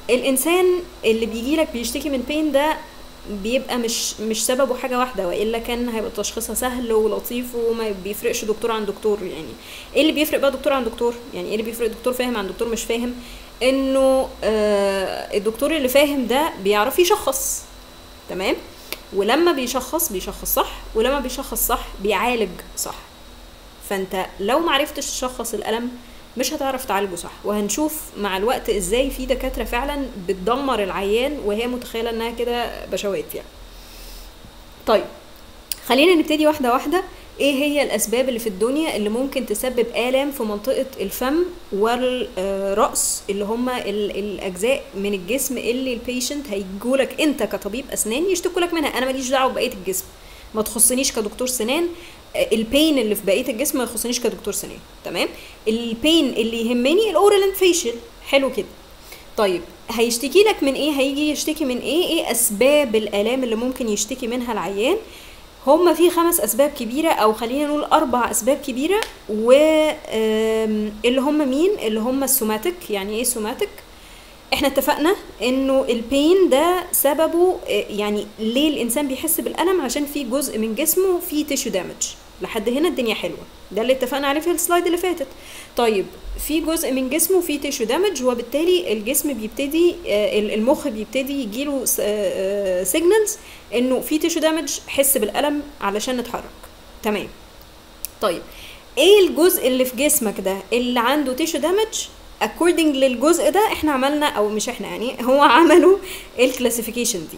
الانسان اللي بيجي لك بيشتكي من بين ده بيبقى مش مش سببه حاجه واحده والا كان هيبقى تشخيصها سهل ولطيف وما بيفرقش دكتور عن دكتور يعني ايه اللي بيفرق بقى دكتور عن دكتور يعني ايه اللي بيفرق دكتور فاهم عن دكتور مش فاهم انه آه الدكتور اللي فاهم ده بيعرف يشخص تمام ولما بيشخص بيشخص صح ولما بيشخص صح بيعالج صح فانت لو معرفتش تشخص الالم مش هتعرف تعالجه صح وهنشوف مع الوقت ازاي في دكاتره فعلا بتدمر العيان وهي متخيله انها كده بشوات يعني طيب خلينا نبتدي واحده واحده ايه هي الاسباب اللي في الدنيا اللي ممكن تسبب الام في منطقه الفم والراس اللي هما الاجزاء من الجسم اللي البيشنت هيجولك انت كطبيب اسنان يشتكوا لك منها انا ماليش دعوه ببقيه الجسم ما تخصنيش كدكتور سنان البين اللي في بقيه الجسم ما يخصنيش كدكتور سنان تمام البين اللي يهمني الاورال اند فيشل حلو كده طيب هيشتكي لك من ايه هيجي يشتكي من ايه ايه اسباب الالام اللي ممكن يشتكي منها العيان هما في خمس اسباب كبيره او خلينا نقول اربع اسباب كبيره و اللي هم مين اللي هم السوماتيك يعني ايه سوماتيك احنا اتفقنا انه البين ده سببه يعني ليه الانسان بيحس بالالم عشان في جزء من جسمه فيه تيشو دامج لحد هنا الدنيا حلوه ده اللي اتفقنا عليه في السلايد اللي فاتت طيب في جزء من جسمه فيه تيشو دامج وبالتالي الجسم بيبتدي المخ بيبتدي يجيله سيجنالز انه في تيشو دامج حس بالالم علشان نتحرك تمام طيب ايه الجزء اللي في جسمك ده اللي عنده تيشو دامج according للجزء ده احنا عملنا او مش احنا يعني هو عملوا الكلاسيفيكيشن دي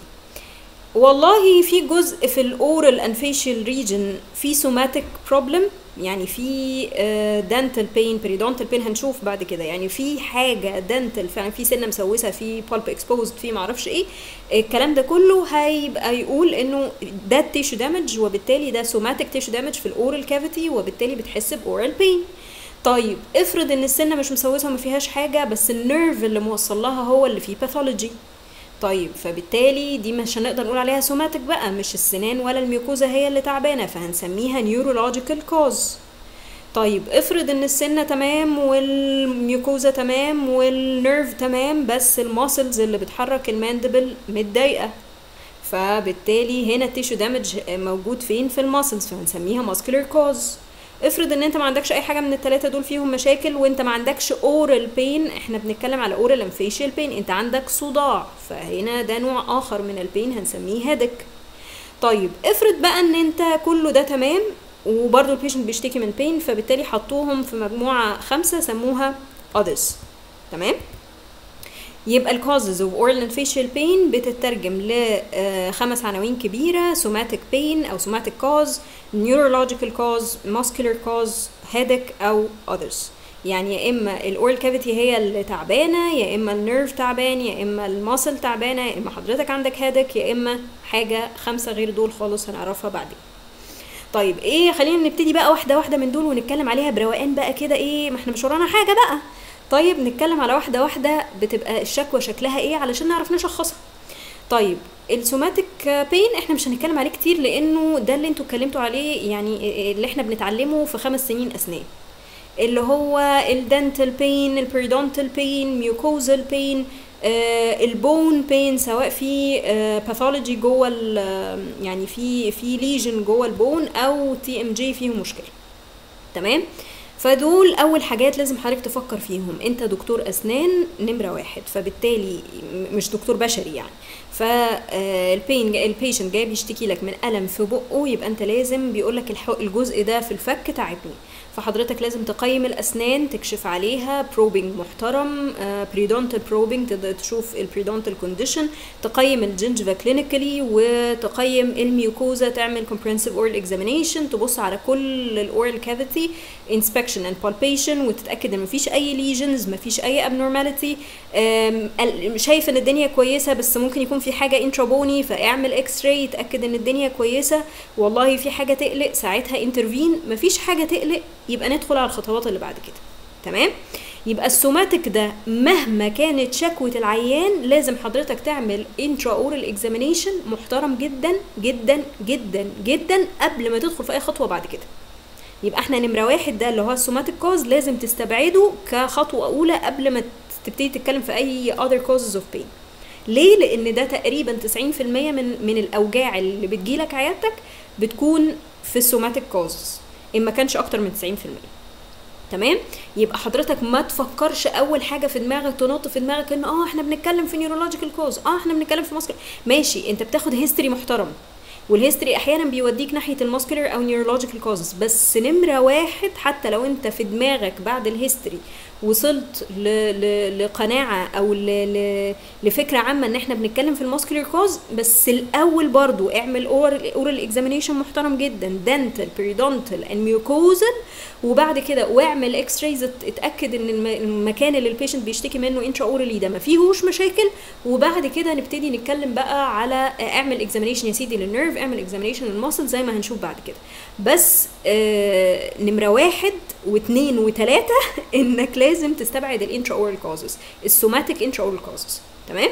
والله في جزء في الاورال اند فيشال ريجن في سوماتيك بروبلم يعني في دنتال بين بريدونتال بين هنشوف بعد كده يعني في حاجه دنتال فعلا في سنه مسوسه في بالب اكسبوزد في معرفش ايه الكلام ده كله هيبقى يقول انه ده تيشو دامج وبالتالي ده سوماتيك تيشو دامج في الاورال كافيتي وبالتالي بتحس باورال بين طيب افرض ان السنه مش مسوسه وما فيهاش حاجه بس النيرف اللي موصل لها هو اللي فيه باثولوجي طيب فبالتالي دي مش هنقدر نقول عليها سوماتيك بقى مش السنان ولا الميوكوزا هي اللي تعبانه فهنسميها نيورولوجيكال كوز طيب افرض ان السنه تمام والميوكوزا تمام والنيرف تمام بس الماسلز اللي بتحرك الماندبل متضايقه فبالتالي هنا التيشو دامج موجود فين في الماسلز فهنسميها ماسكولار كوز افرض ان انت ما عندكش اي حاجه من الثلاثه دول فيهم مشاكل وانت ما عندكش اورال بين احنا بنتكلم على اورال اند فيشيال بين انت عندك صداع فهنا ده نوع اخر من البين هنسميه هيدك طيب افرض بقى ان انت كله ده تمام وبرضه البيشنت بيشتكي من بين فبالتالي حطوهم في مجموعه خمسه سموها others تمام يبقى ال causes of oral and facial pain بتترجم لخمس عناوين كبيرة somatic pain أو somatic cause neurological cause muscular cause headache أو others يعني يا إما الأورال كافيتي هي اللي تعبانة يا إما النيرف تعبان يا إما الماسل تعبانة يا إما حضرتك عندك headache يا إما حاجة خمسة غير دول خالص هنعرفها بعدين طيب ايه خلينا نبتدي بقى واحده واحده من دول ونتكلم عليها بروقان بقى كده ايه ما احنا مش ورانا حاجه بقى طيب نتكلم على واحده واحده بتبقى الشكوى شكلها ايه علشان نعرف نشخصها طيب السوماتيك بين احنا مش هنتكلم عليه كتير لانه ده اللي انتوا اتكلمتوا عليه يعني اللي احنا بنتعلمه في خمس سنين اسنان اللي هو الدنتال بين البريدونتال بين ميوكوزال بين آه البون بين سواء في آه باثولوجي جوه يعني في في ليجن جوه البون او تي ام جي فيه مشكله تمام فدول اول حاجات لازم حضرتك تفكر فيهم انت دكتور اسنان نمره واحد فبالتالي مش دكتور بشري يعني فالبين البيشنت جاي بيشتكي لك من الم في بقه يبقى انت لازم بيقول لك الجزء ده في الفك تعبني فحضرتك لازم تقيم الاسنان تكشف عليها بروبنج محترم بريدونتال بروبنج تقدر تشوف البريدونتال كونديشن تقيم الجنجفا كلينيكالي وتقيم الميوكوزا تعمل comprehensive oral examination تبص على كل الاورال كافيتي inspection and palpation وتتاكد ان مفيش اي ليجنز مفيش اي abnormality شايف ان الدنيا كويسه بس ممكن يكون في حاجه انترابوني فاعمل اكس راي يتاكد ان الدنيا كويسه والله في حاجه تقلق ساعتها انترفين مفيش حاجه تقلق يبقى ندخل على الخطوات اللي بعد كده تمام يبقى السوماتيك ده مهما كانت شكوى العيان لازم حضرتك تعمل انترا اورال اكزامينيشن محترم جدا جدا جدا جدا قبل ما تدخل في اي خطوه بعد كده يبقى احنا نمره واحد ده اللي هو السوماتيك كوز لازم تستبعده كخطوه اولى قبل ما تبتدي تتكلم في اي other causes of pain ليه لان ده تقريبا 90% من من الاوجاع اللي بتجيلك عيادتك بتكون في السوماتيك كوزز ان ما كانش اكتر من 90% تمام يبقى حضرتك ما تفكرش اول حاجه في دماغك تنط في دماغك ان اه احنا بنتكلم في نيورولوجيكال كوز اه احنا بنتكلم في ماسكر ماشي انت بتاخد هيستوري محترم والهيستوري احيانا بيوديك ناحيه الماسكولار او نيورولوجيكال كوزز بس نمره واحد حتى لو انت في دماغك بعد الهيستوري وصلت ل... ل... لقناعه او ل... ل... لفكره عامه ان احنا بنتكلم في الماسكولار كوز بس الاول برضو اعمل اورال اورال اكزامينيشن محترم جدا دنتال بيريدونتال اند ميوكوزال وبعد كده واعمل اكس رايز اتاكد ان الم... المكان اللي البيشنت بيشتكي منه انترا اورالي ده ما فيهوش مشاكل وبعد كده نبتدي نتكلم بقى على اعمل اكزامينيشن يا سيدي للنيرف اعمل اكزامينيشن للماسل زي ما هنشوف بعد كده بس آه نمره واحد واثنين وثلاثه انك لازم تستبعد الانترا اورال كوزز السوماتيك انترا اورال كوزز تمام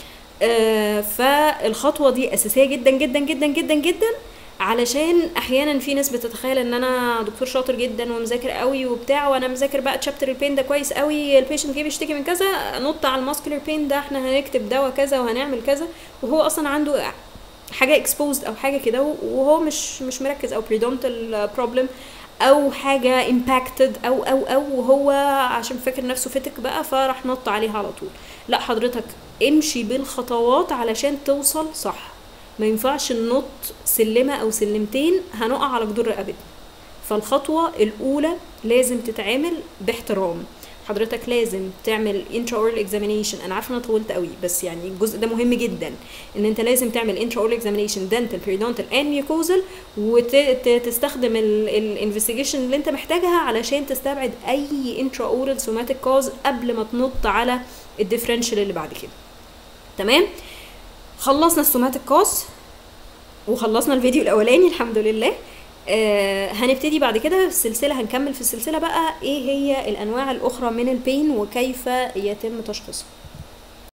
آه فالخطوه دي اساسيه جدا جدا جدا جدا جدا علشان احيانا في ناس بتتخيل ان انا دكتور شاطر جدا ومذاكر قوي وبتاع وانا مذاكر بقى تشابتر البين ده كويس قوي البيشنت جه بيشتكي من كذا نط على الماسكولار بين ده احنا هنكتب دواء كذا وهنعمل كذا وهو اصلا عنده حاجه اكسبوزد او حاجه كده وهو مش مش مركز او بريدونتال بروبلم او حاجه امباكتد او او او وهو عشان فاكر نفسه فتك بقى فراح نط عليها على طول لا حضرتك امشي بالخطوات علشان توصل صح ما ينفعش ننط سلمه او سلمتين هنقع على جدور رقبتنا فالخطوه الاولى لازم تتعامل باحترام حضرتك لازم تعمل انترا اورال اكزامينيشن انا عارفه انا طولت قوي بس يعني الجزء ده مهم جدا ان انت لازم تعمل انترا اورال اكزامينيشن دنتال بيريدونتال اند ميوكوزال وتستخدم الانفستيجيشن اللي انت محتاجها علشان تستبعد اي انترا اورال سوماتيك كوز قبل ما تنط على الديفرنشال اللي بعد كده تمام خلصنا السوماتيك كوز وخلصنا الفيديو الاولاني الحمد لله آه هنبتدي بعد كده في السلسله هنكمل في السلسله بقى ايه هي الانواع الاخرى من البين وكيف يتم تشخيصها